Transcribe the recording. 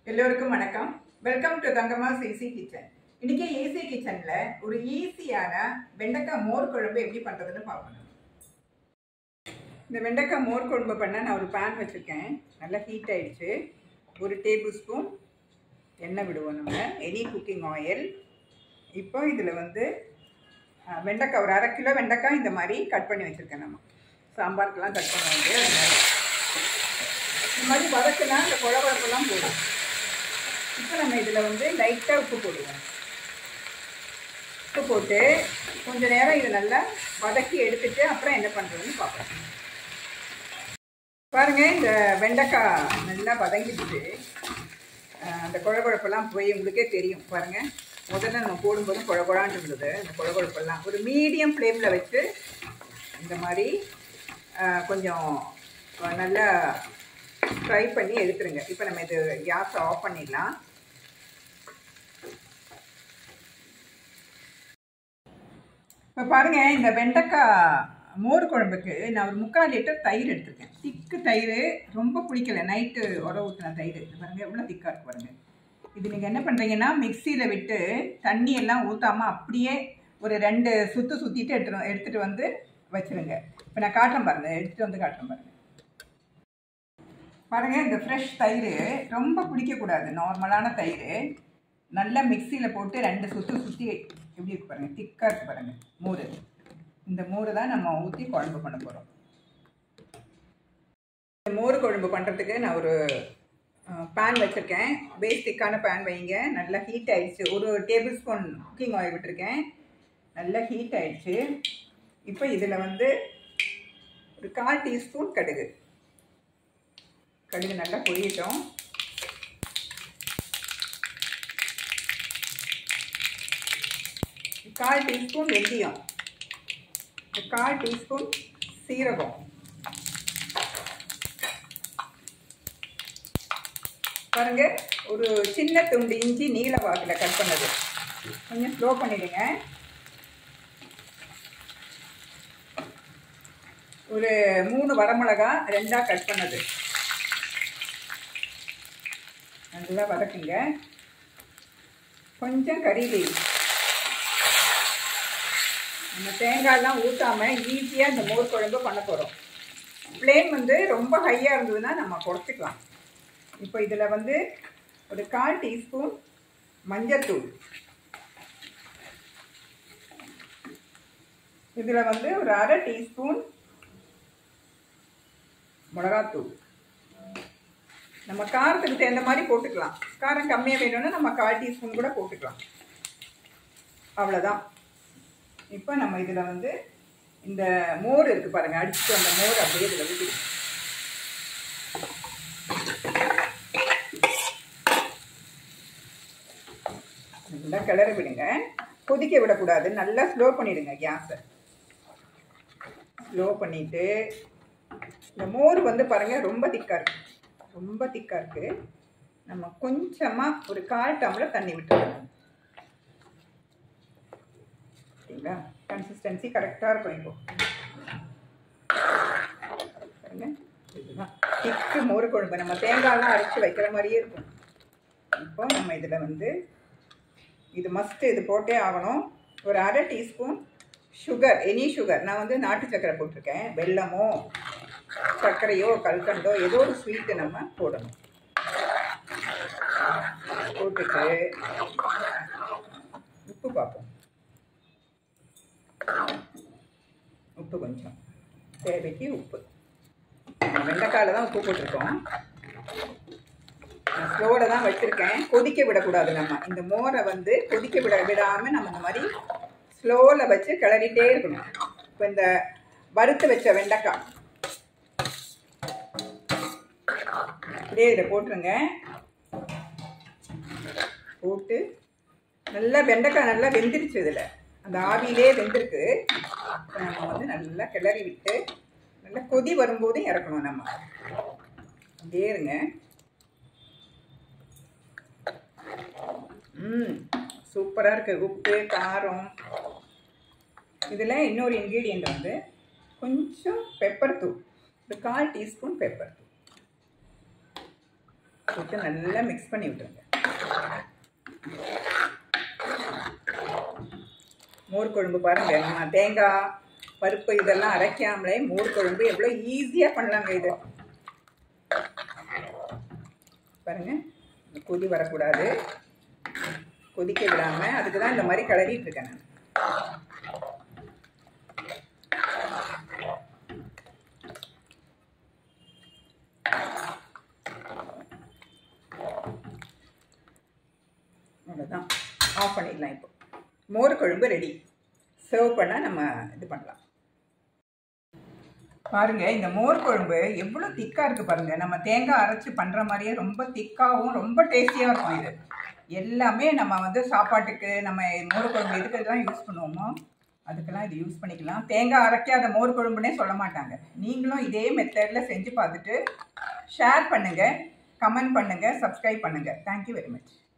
எல்லோருக்கும் வணக்கம் welcome to Thangamma's easy kitchen இன்னைக்கு ஈஸி கிச்சன்ல ஒரு ஈஸியான வெண்டைக்காய் மோர் குழம்பு எப்படி பண்றதுன்னு பார்க்கணும் இந்த வெண்டைக்காய் மோர் குழம்பு பண்ண நான் ஒரு பேன் வச்சிருக்கேன் நல்லா ஹீட் ஆயிடுச்சு ஒரு டேபிள் ஸ்பூன் எண்ணெய் விடுவோம் நம்ம எனி குக்கிங் ஆயில் இப்போ இதில் வந்து அஹ், வெண்டைக்காய் ஒரு அரை கிலோ வெண்டைக்காய் இந்த மாதிரி கட் பண்ணி வச்சுருக்கேன் நம்ம சாம்பாருக்கெல்லாம் கட் பண்ண வேண்டிய அதனால. இந்த மாதிரி வதக்குனா இந்த குழவரப்பெல்லாம் போடும் இப்போ நம்ம இதில் வந்து லைட்டாக உப்பு போடுவோம் உப்பு போட்டு கொஞ்ச நேரம் இதை நல்லா வதக்கி எடுத்துட்டு அப்புறம் என்ன பண்ணுறதுன்னு பார்ப்போம் பாருங்க இந்த வெண்டைக்காய் நல்லா வதங்கிடுச்சு அஹ் அந்த குழகுழப்பெல்லாம் போய் உங்களுக்கே தெரியும் பாருங்க முதல்ல நம்ம போடும்போது குழகுழான்னு இருந்தது அந்த குழகுழப்பெல்லாம் ஒரு மீடியம் ஃப்ளேமில் வச்சு இந்த மாதிரி அஹ், கொஞ்சம் நல்லா ஃப்ரை பண்ணி எடுத்துருங்க இப்போ நம்ம இது கேஸ் ஆஃப் பண்ணிடலாம் இப்போ பாருங்க இந்த வெண்டைக்காய் மோர் குழம்புக்கு நான் ஒரு முக்கால் லிட்டர் தயிர் எடுத்திருக்கேன் திக்கு தயிர் ரொம்ப பிடிக்கல நைட்டு உர ஊற்றின தயிர் இது பாருங்க எவ்வளோ திக்காக இருக்கு பாருங்க இது நீங்கள் என்ன பண்ணுறீங்கன்னா மிக்சியில் விட்டு தண்ணி எல்லாம் ஊற்றாமல் அப்படியே ஒரு ரெண்டு சுற்று சுற்றிட்டு எடுத்துட்டு எடுத்துகிட்டு வந்து வச்சிருங்க இப்போ நான் காட்டுறேன் பாருங்க எடுத்துகிட்டு வந்து காட்டுறேன் பாருங்க பாருங்க இந்த ஃப்ரெஷ் தயிர் ரொம்ப பிடிக்கக்கூடாது நார்மலான தயிர் நல்லா மிக்சியில் போட்டு ரெண்டு சுற்று சுற்றி எப்படி இருக்கு பாருங்க திக்காக இருக்கு பாருங்க மோர் இந்த மோர் தான் நம்ம ஊற்றி குழம்பு பண்ண போகிறோம் இந்த மோர் குழம்பு பண்ணுறதுக்கு நான் ஒரு பேன் வச்சுருக்கேன் பேஸ் திக்கான பேன் வைங்க நல்லா ஹீட் ஆயிடுச்சு ஒரு டேபிள் ஸ்பூன் குக்கிங் ஆயில் விட்டுருக்கேன் நல்லா ஹீட் ஆயிடுச்சு இப்போ இதில் வந்து ஒரு கால் டீஸ்பூன் கடுகு கடுகு நல்லா பொரியட்டும் கால் டீஸ்பூன் வெந்தயம் கால் டீஸ்பூன் சீரகம் பாருங்க ஒரு சின்ன துண்டு இஞ்சி நீல வாக்கில் கட் பண்ணது கொஞ்சம் ஸ்லோ பண்ணிடுங்க ஒரு மூணு வரமிளகா ரெண்டாக கட் பண்ணது நல்லா வதக்குங்க கொஞ்சம் கறிவேல் நம்ம தேங்காயெல்லாம் ஊற்றாமல் ஈஸியாக இந்த மோர் குழம்பு பண்ண போகிறோம் ஃப்ளேம் வந்து ரொம்ப ஹையாக இருந்ததுன்னா நம்ம குறைச்சிக்கலாம் இப்போ இதில் வந்து ஒரு கால் டீஸ்பூன் மஞ்சத்தூள் இதில் வந்து ஒரு அரை டீஸ்பூன் மிளகாத்தூள் நம்ம காரத்துக்கு தகுந்த மாதிரி போட்டுக்கலாம் காரம் கம்மியாக வேணும்னா நம்ம கால் டீஸ்பூன் கூட போட்டுக்கலாம் அவ்வளோதான் இப்போ நம்ம இதில் வந்து இந்த மோர் இருக்குது பாருங்கள் அடிச்சுட்டு அந்த மோர் அப்படியே இதில் ஊற்றி நல்லா கிளற விடுங்க கொதிக்க விடக்கூடாது நல்லா ஸ்லோ பண்ணிடுங்க கேஸை ஸ்லோ பண்ணிவிட்டு இந்த மோர் வந்து பாருங்கள் ரொம்ப திக்காக இருக்கு ரொம்ப திக்காக இருக்குது நம்ம கொஞ்சமாக ஒரு கால் டம்ளர் தண்ணி விட்டுருவோம் சரிங்களா கன்சிஸ்டன்சி கரெக்டாக இருக்கும் இப்போ பாருங்க இதுதான் திக்கு மோர் குழம்பு நம்ம தேங்காயெல்லாம் அரைச்சி வைக்கிற மாதிரியே இருக்கும் இப்போ நம்ம இதில் வந்து இது மஸ்ட்டு இது போட்டே ஆகணும் ஒரு அரை டீஸ்பூன் சுகர் எனி சுகர் நான் வந்து நாட்டு சர்க்கரை போட்டிருக்கேன் வெல்லமோ சர்க்கரையோ கல்கண்டோ ஏதோ ஒரு ஸ்வீட்டு நம்ம போடணும் போட்டுட்டு உப்பு பார்ப்போம் உப்பு கொஞ்சம் தேவைக்கு உப்பு நம்ம வெண்டைக்காயில் தான் உப்பு போட்டிருக்கோம் நான் ஸ்லோவில் தான் வச்சுருக்கேன் கொதிக்க விடக்கூடாது நம்ம இந்த மோரை வந்து கொதிக்க விட விடாமல் நம்ம இந்த மாதிரி ஸ்லோவில் வச்சு கிளறிட்டே இருக்கணும் இப்போ இந்த வறுத்து வச்ச வெண்டைக்காய் அப்படியே இதை போட்டுருங்க போட்டு நல்லா வெண்டைக்காய் நல்லா வெந்துருச்சு இதில் அந்த ஆவியிலே வெந்திருக்கு இப்போ நம்ம வந்து நல்லா கிளறி விட்டு நல்லா கொதி வரும்போது இறக்கணும் நம்ம அப்படியே இருங்க ம் சூப்பராக இருக்குது உப்பு காரம் இதில் இன்னொரு இன்க்ரீடியண்ட் வந்து கொஞ்சம் பெப்பர் தூள் ஒரு கால் டீஸ்பூன் பெப்பர் தூள் விட்டு நல்லா மிக்ஸ் பண்ணி விட்டுருங்க மோர் குழம்பு பாருங்க நம்ம தேங்காய் பருப்பு இதெல்லாம் அரைக்காமலே மோர் குழம்பு எவ்வளோ ஈஸியாக பண்ணலாங்க இது பாருங்க கொதி வரக்கூடாது கொதிக்க விடாமல் அதுக்கு தான் இந்த மாதிரி கிளறிட்டு இருக்கேன் நான் அவ்வளோதான் ஆஃப் பண்ணிடலாம் இப்போ மோர் குழம்பு ரெடி சர்வ் பண்ண நம்ம இது பண்ணலாம் பாருங்க இந்த மோர் குழம்பு எவ்வளோ திக்காக இருக்குது பாருங்க நம்ம தேங்காய் அரைச்சி பண்ணுற மாதிரியே ரொம்ப திக்காகவும் ரொம்ப டேஸ்டியாக இருக்கும் இது எல்லாமே நம்ம வந்து சாப்பாட்டுக்கு நம்ம மோர் குழம்பு எதுக்கெல்லாம் யூஸ் பண்ணுவோமோ அதுக்கெல்லாம் இது யூஸ் பண்ணிக்கலாம் தேங்காய் அரைக்காத மோர் குழம்புனே சொல்ல மாட்டாங்க நீங்களும் இதே மெத்தடில் செஞ்சு பார்த்துட்டு ஷேர் பண்ணுங்கள் கமெண்ட் பண்ணுங்கள் சப்ஸ்கிரைப் பண்ணுங்கள் தேங்க்யூ வெரி மச்